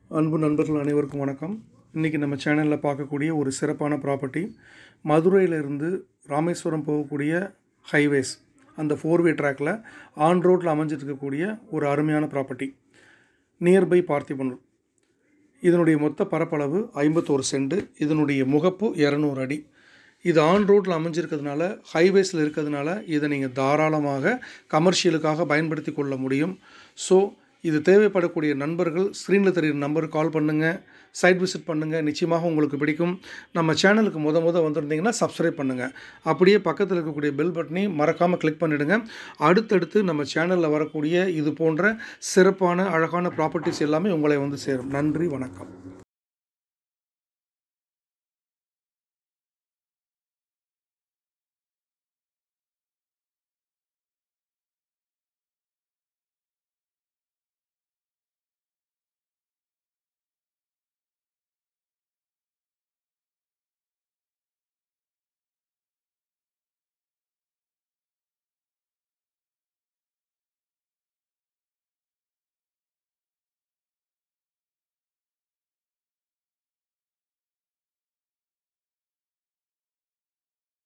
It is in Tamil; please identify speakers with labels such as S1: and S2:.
S1: அன்பு நண்பர்கள் அனைவருக்கும் வணக்கம் இன்றைக்கி நம்ம சேனலில் பார்க்கக்கூடிய ஒரு சிறப்பான ப்ராப்பர்ட்டி மதுரையிலிருந்து ராமேஸ்வரம் போகக்கூடிய ஹைவேஸ் அந்த ஃபோர்வே ட்ராக்கில் ஆன் ரோட்டில் அமைஞ்சிட்டு இருக்கக்கூடிய ஒரு அருமையான ப்ராப்பர்ட்டி நியர்பை பார்த்திபனூர் இதனுடைய மொத்த பரப்பளவு ஐம்பத்தோரு சென்ட் இதனுடைய முகப்பு இரநூறு அடி இது ஆன் ரோட்டில் அமைஞ்சிருக்கிறதுனால ஹைவேஸில் இருக்கிறதுனால இதை நீங்கள் தாராளமாக கமர்ஷியலுக்காக பயன்படுத்தி கொள்ள முடியும் ஸோ இது தேவைப்படக்கூடிய நண்பர்கள் ஸ்க்ரீனில் தெரியுற நம்பருக்கு கால் பண்ணுங்கள் சைட் விசிட் பண்ணுங்கள் நிச்சயமாக உங்களுக்கு பிடிக்கும் நம்ம சேனலுக்கு முத முத வந்திருந்தீங்கன்னா சப்ஸ்கிரைப் பண்ணுங்கள் அப்படியே பக்கத்தில் இருக்கக்கூடிய பெல் பட்டனையும் மறக்காமல் கிளிக் பண்ணிவிடுங்க அடுத்தடுத்து நம்ம சேனலில் வரக்கூடிய இது போன்ற சிறப்பான அழகான ப்ராப்பர்ட்டிஸ் எல்லாமே உங்களை வந்து சேரும் நன்றி வணக்கம்